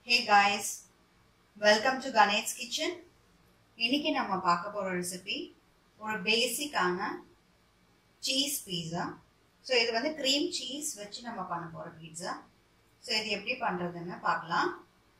hey guys welcome to Ganesh kitchen இன்னைக்கு நம்ம பார்க்க போகிற ரெசிபி ஒரு பேசிக்கான சீஸ் பீஸா ஸோ இது வந்து க்ரீம் சீஸ் வச்சு நம்ம பண்ண போகிற பீட்சா ஸோ இது எப்படி பண்ணுறதுன்னு பார்க்கலாம்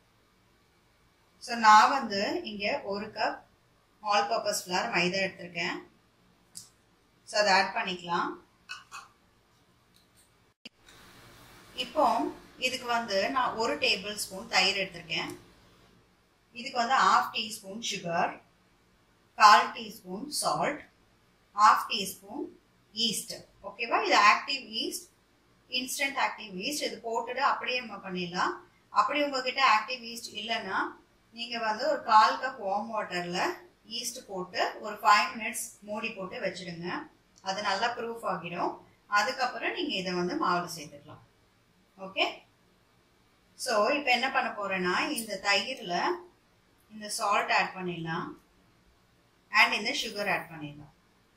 ஸோ நான் வந்து இங்கே ஒரு கப் ஆல் பர்பஸ் ஃப்ளார் மைதா எடுத்திருக்கேன் ஸோ அதை ஆட் பண்ணிக்கலாம் இப்போ இதுக்கு வந்து நான் ஒரு டேபிள் ஸ்பூன் தயிர் எடுத்திருக்கேன் இதுக்கு வந்து ஹாஃப் டீஸ்பூன் சுகர் கால் teaspoon salt half teaspoon yeast ஓகேவா இது active yeast instant active yeast இது போட்டுட்டு அப்படியே நம்ம பண்ணிடலாம் அப்படி உங்ககிட்ட ஆக்டிவ் ஈஸ்ட் இல்லைன்னா நீங்கள் வந்து ஒரு கால் கப் வார்ம் வாட்டரில் ஈஸ்ட் போட்டு ஒரு ஃபைவ் மினிட்ஸ் மூடி போட்டு வச்சுடுங்க அது நல்லா ப்ரூஃப் ஆகிடும் அதுக்கப்புறம் நீங்கள் இதை வந்து மாவில் சேர்த்துக்கலாம் ஓகே ஸோ இப்போ என்ன பண்ண போகிறேன்னா இந்த தயிரில் இந்த சால்ட் ஆட் பண்ணிடலாம் அண்ட் இந்த சுகர் ஆட் பண்ணிடலாம்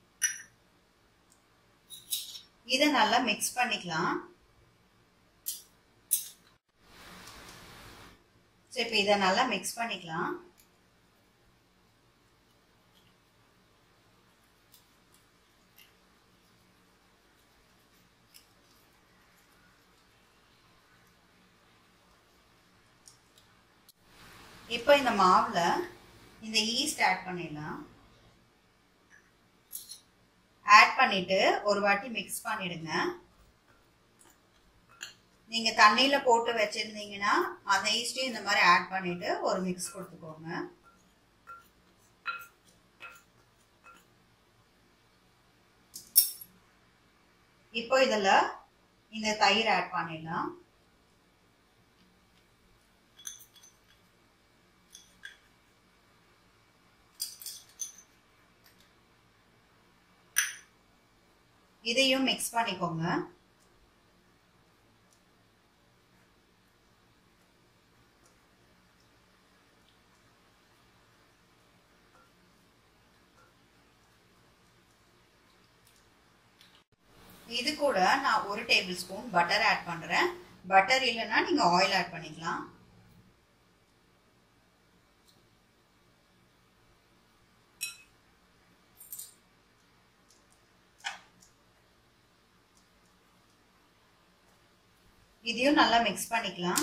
இதை நல்லா மிக்ஸ் பண்ணிக்கலாம் ஸோ இப்போ இதை நல்லா மிக்ஸ் பண்ணிக்கலாம் இப்போ இந்த மாவில் இந்த ஈஸ்ட் ஆட் பண்ணிடலாம் ஆட் பண்ணிட்டு ஒரு வாட்டி மிக்ஸ் பண்ணிடுங்க நீங்கள் தண்ணியில் போட்டு வச்சுருந்தீங்கன்னா அந்த ஈஸ்ட்டையும் இந்த மாதிரி ஆட் பண்ணிட்டு ஒரு மிக்ஸ் கொடுத்துக்கோங்க இப்போ இதில் இந்த தயிர் ஆட் பண்ணிடலாம் இதையும் மிக்ஸ் பண்ணிக்கோங்க இது கூட நான் ஒரு டேபிள் ஸ்பூன் பட்டர் ஆட் பண்ணுறேன் பட்டர் இல்லைன்னா நீங்கள் ஆயில் ஆட் பண்ணிக்கலாம் இதையும் நல்லா மிக்ஸ் பண்ணிக்கலாம்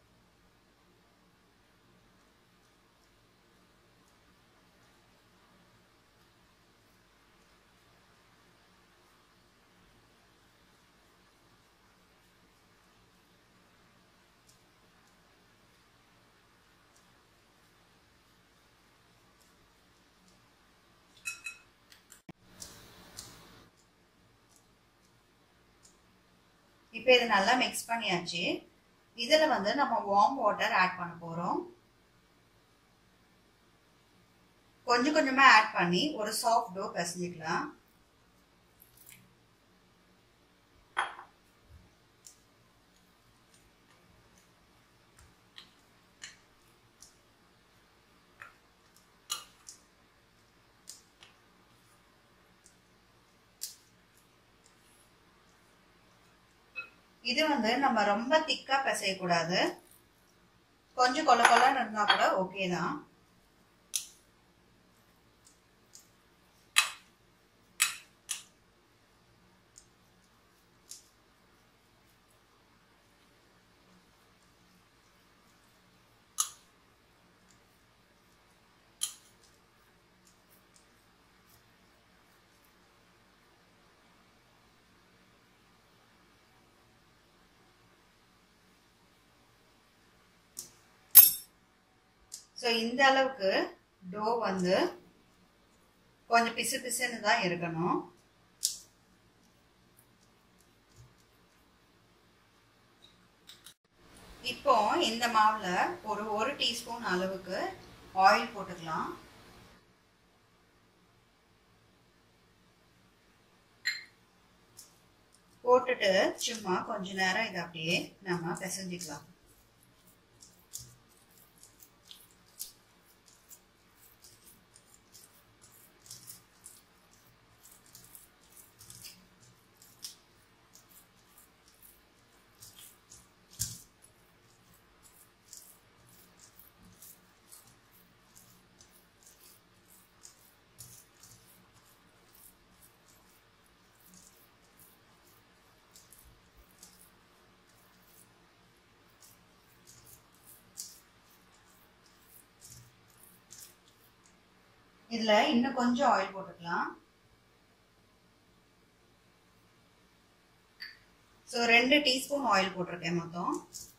இப்போ இது நல்லா மிக்ஸ் பண்ணியாச்சு இதில் வந்து நம்ம வார்ம் வாட்டர் ஆட் பண்ண போகிறோம் கொஞ்சம் கொஞ்சமாக ஆட் பண்ணி ஒரு சாஃப்ட் டோ பிசைஞ்சிக்கலாம் இது வந்து நம்ம ரொம்ப திக்கா பிசையக்கூடாது கொஞ்சம் கொல கொலன்னு இருந்தா கூட ஓகே தான் ஸோ இந்த அளவுக்கு டோ வந்து கொஞ்சம் பிசு பிசுன்னு தான் இருக்கணும் இப்போ இந்த மாவில் ஒரு ஒரு டீஸ்பூன் அளவுக்கு ஆயில் போட்டுக்கலாம் போட்டுட்டு சும்மா கொஞ்ச நேரம் இதை அப்படியே நம்ம பிசைஞ்சிக்கலாம் இதுல இன்னும் கொஞ்சம் ஆயில் போட்டுக்கலாம் ஸோ ரெண்டு டீஸ்பூன் ஆயில் போட்டிருக்கேன் மொத்தம்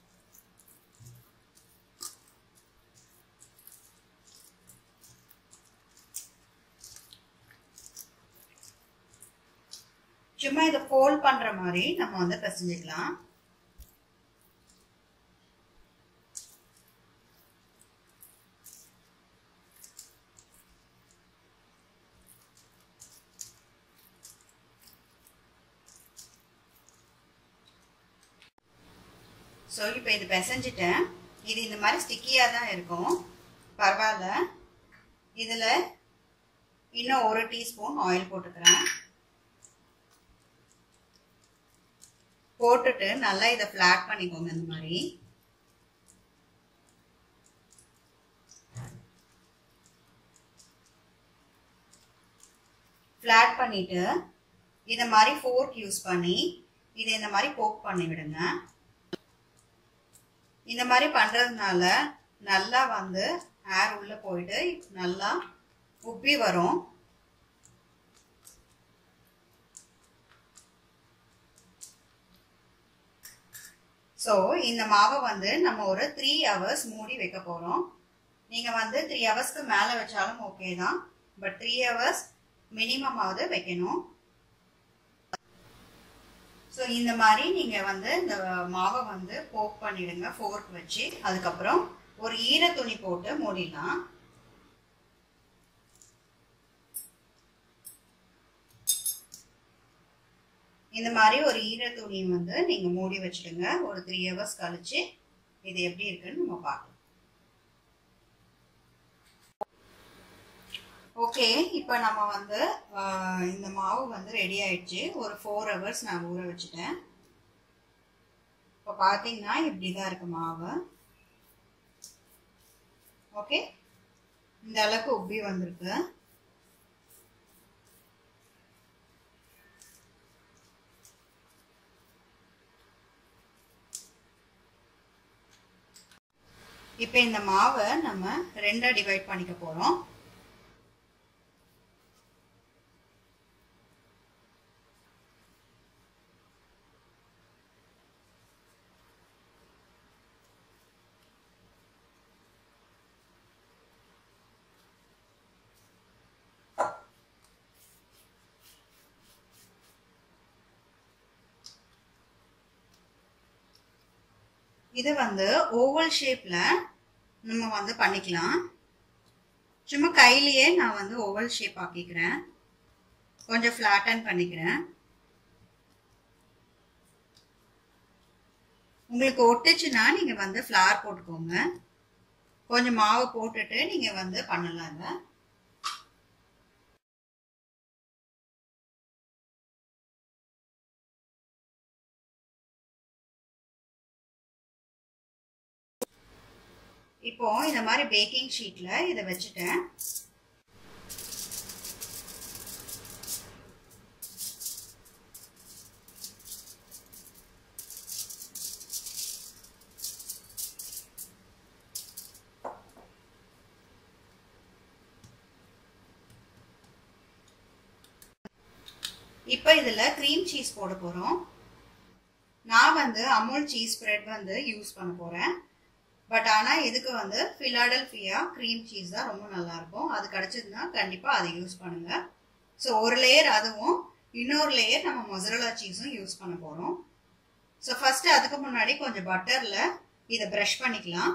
சும்மா இதை ஃபோல்ட் பண்ற மாதிரி நம்ம வந்து பிசைஞ்சுக்கலாம் ஸோ இப்போ இது பிசைஞ்சிட்டேன் இது இந்த மாதிரி ஸ்டிக்கியாக தான் இருக்கும் பரவாயில்ல இதில் இன்னும் ஒரு டீஸ்பூன் ஆயில் போட்டுக்கிறேன் போட்டுட்டு நல்லா இதை ஃப்ளாட் பண்ணிக்கோங்க இந்த மாதிரி ஃப்ளாட் பண்ணிட்டு இதை மாதிரி ஃபோர்க் யூஸ் பண்ணி இதை இந்த மாதிரி போக் பண்ணி விடுங்க இந்த மாதிரி பண்றதுனால நல்லா வந்து ஏர் உள்ள போயிட்டு நல்லா உப்பி வரும் ஸோ இந்த மாவை வந்து நம்ம ஒரு த்ரீ ஹவர்ஸ் மூடி வைக்க போகிறோம் நீங்கள் வந்து த்ரீ ஹவர்ஸ்க்கு மேலே வச்சாலும் ஓகே தான் பட் த்ரீ ஹவர்ஸ் மினிமமாவது வைக்கணும் ஸோ இந்த மாதிரி நீங்கள் வந்து இந்த மாவை வந்து போக் பண்ணிடுங்க ஃபோர்க் வச்சு அதுக்கப்புறம் ஒரு ஈர துணி போட்டு மூடிடலாம் இந்த மாதிரி ஒரு ஈர துணி வந்து நீங்கள் மூடி வச்சுடுங்க ஒரு த்ரீ ஹவர்ஸ் கழிச்சு இது எப்படி இருக்குன்னு நம்ம பார்க்கலாம் ஓகே இப்போ நம்ம வந்து இந்த மாவு வந்து ரெடி ஆயிடுச்சு ஒரு ஃபோர் ஹவர்ஸ் நான் ஊற வச்சுட்டேன் இப்போ பார்த்தீங்கன்னா இப்படி தான் இருக்கு மாவு ஓகே இந்த அளவுக்கு உப்பி வந்திருக்கு இப்போ இந்த மாவை நம்ம ரெண்டாக டிவைட் பண்ணிக்க போகிறோம் இது வந்து ஓவல் ஷேப்ல நம்ம வந்து பண்ணிக்கலாம் சும்மா கையிலேயே நான் வந்து ஓவல் ஷேப் ஆக்கிக்கிறேன் கொஞ்சம் ஃப்ளாட்டன் பண்ணிக்கிறேன் உங்களுக்கு ஒட்டுச்சுன்னா நீங்க வந்து ஃப்ளார் போட்டுக்கோங்க கொஞ்சம் மாவு போட்டுட்டு நீங்க வந்து பண்ணலாங்க இப்போ இந்த மாதிரி பேக்கிங் ஷீட்ல இதை வச்சுட்டேன் இப்போ இதில் க்ரீம் சீஸ் போட போகிறோம் நான் வந்து அமுல் சீஸ் ஸ்ப்ரெட் வந்து யூஸ் பண்ண போகிறேன் பட் ஆனால் இதுக்கு வந்து ஃபிலாடல்ஃபியா க்ரீம் சீஸ் தான் ரொம்ப நல்லாயிருக்கும் அது கிடச்சதுன்னா கண்டிப்பாக அதை யூஸ் பண்ணுங்கள் ஸோ ஒரு லேயர் அதுவும் இன்னொரு லேயர் நம்ம மொசரலா சீஸும் யூஸ் பண்ண போகிறோம் ஸோ ஃபஸ்ட்டு அதுக்கு முன்னாடி கொஞ்சம் பட்டரில் இதை ப்ரஷ் பண்ணிக்கலாம்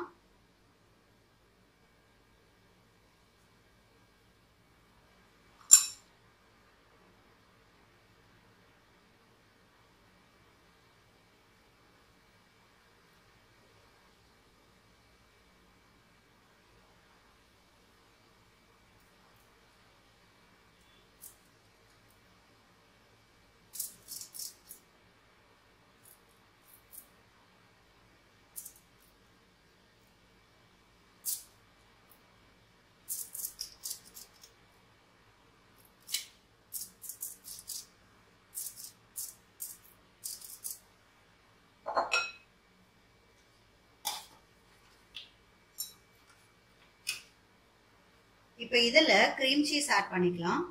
இப்போ இதில் க்ரீம் சீஸ் ஆட் பண்ணிக்கலாம்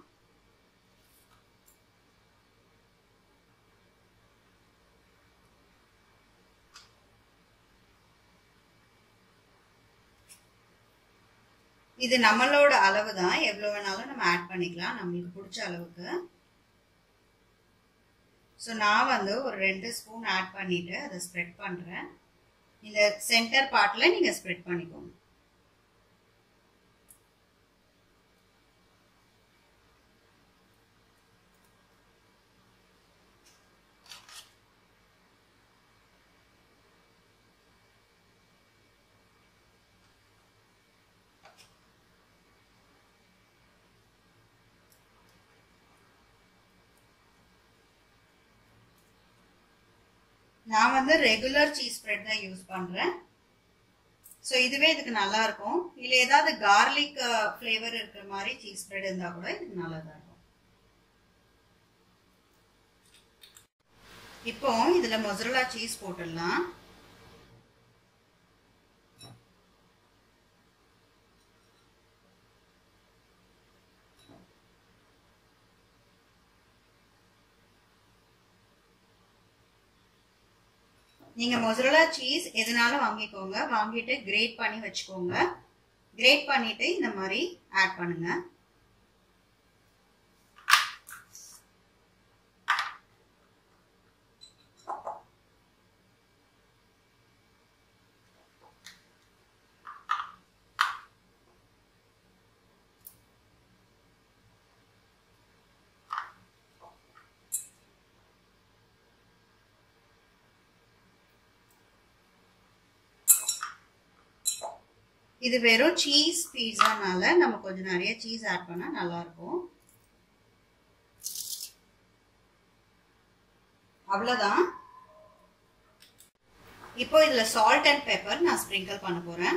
இது நம்மளோட அளவு தான் எவ்வளோ வேணாலும் நம்ம ஆட் பண்ணிக்கலாம் நம்மளுக்கு பிடிச்ச அளவுக்கு ஸோ நான் வந்து ஒரு ரெண்டு ஸ்பூன் ஆட் பண்ணிட்டு அதை ஸ்ப்ரெட் பண்ணுறேன் இந்த சென்டர் பார்ட்டில் நீங்கள் ஸ்ப்ரெட் பண்ணிக்கோங்க நான் வந்து ரெகுலர் சீஸ் ஸ்ப்ரெட் தான் யூஸ் பண்ணுறேன் ஸோ இதுவே இதுக்கு நல்லா இருக்கும் இல்லை ஏதாவது கார்லிக் ஃப்ளேவர் இருக்கிற மாதிரி சீஸ் ஸ்ப்ரெட் இருந்தால் கூட இதுக்கு நல்லா தான் இருக்கும் இப்போ இதில் மொசரலா சீஸ் போட்டுடலாம் நீங்க மொசரலா சீஸ் எதுனாலும் வாங்கிக்கோங்க வாங்கிட்டு கிரேட் பண்ணி வச்சுக்கோங்க கிரேட் பண்ணிட்டு இந்த மாதிரி ஆட் பண்ணுங்க இது வெறும் சீஸ் பீஸானால நம்ம கொஞ்சம் நிறைய சீஸ் ஆட் பண்ணா நல்லா இருக்கும் அவ்வளவுதான் இப்போ இதுல சால்ட் அண்ட் பெப்பர் நான் ஸ்ப்ரிங்கிள் பண்ண போறேன்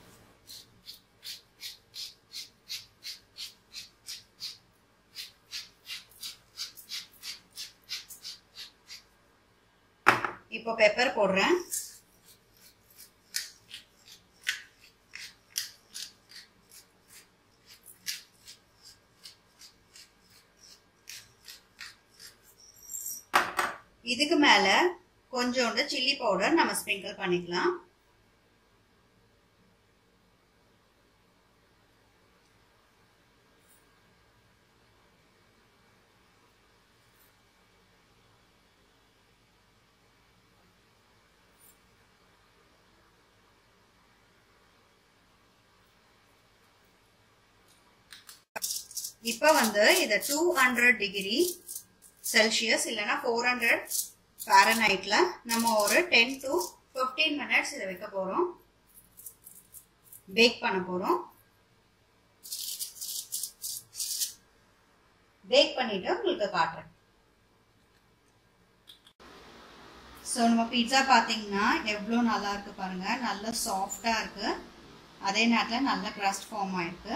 இப்போ பெப்பர் போடுறேன் இதுக்கு மேல கொஞ்சோண்டு சில்லி பவுடர் நம்ம ஸ்ப்ரிங்கிள் பண்ணிக்கலாம் இப்போ வந்து இதை டூ ஹண்ட்ரட் டிகிரி செல்சியஸ் இல்லைன்னா ஃபோர் ஹண்ட்ரட் ஃபேரனைட்ல நம்ம ஒரு டென் டு ஃபிஃப்டீன் மினிட்ஸ் இதை வைக்க போகிறோம் பேக் பண்ண போகிறோம் பேக் பண்ணிட்டு உங்களுக்கு காட்டுறேன் ஸோ நம்ம பீட்சா பார்த்தீங்கன்னா எவ்வளோ நல்லா இருக்கு பாருங்க நல்ல சாஃப்டாக இருக்கு அதே நேரத்தில் நல்ல க்ரஸ்ட் ஃபார்ம் ஆயிருக்கு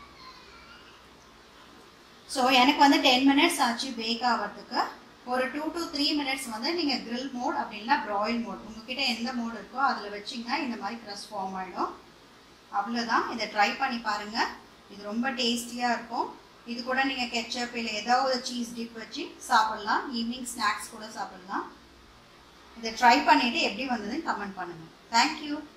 ஸோ எனக்கு வந்து டென் மினிட்ஸ் ஆச்சு பேக் ஆகிறதுக்கு ஒரு டூ டு த்ரீ மினிட்ஸ் வந்து நீங்கள் கிரில் மோட் அப்படின்னா ப்ராயில் மோட் உங்ககிட்ட எந்த மோட் இருக்கோ அதில் வச்சிங்கன்னா இந்த மாதிரி க்ரஸ்ட் ஃபார்ம் ஆகிடும் அவ்வளோதான் இதை ட்ரை பண்ணி பாருங்கள் இது ரொம்ப டேஸ்டியாக இருக்கும் இது கூட நீங்கள் கெச்சப் இல்லை ஏதாவது சீஸ் டிப் வச்சு சாப்பிட்லாம் ஈவினிங் ஸ்நாக்ஸ் கூட சாப்பிட்லாம் இதை ட்ரை பண்ணிவிட்டு எப்படி வந்ததுன்னு கமெண்ட் பண்ணுங்கள் தேங்க்யூ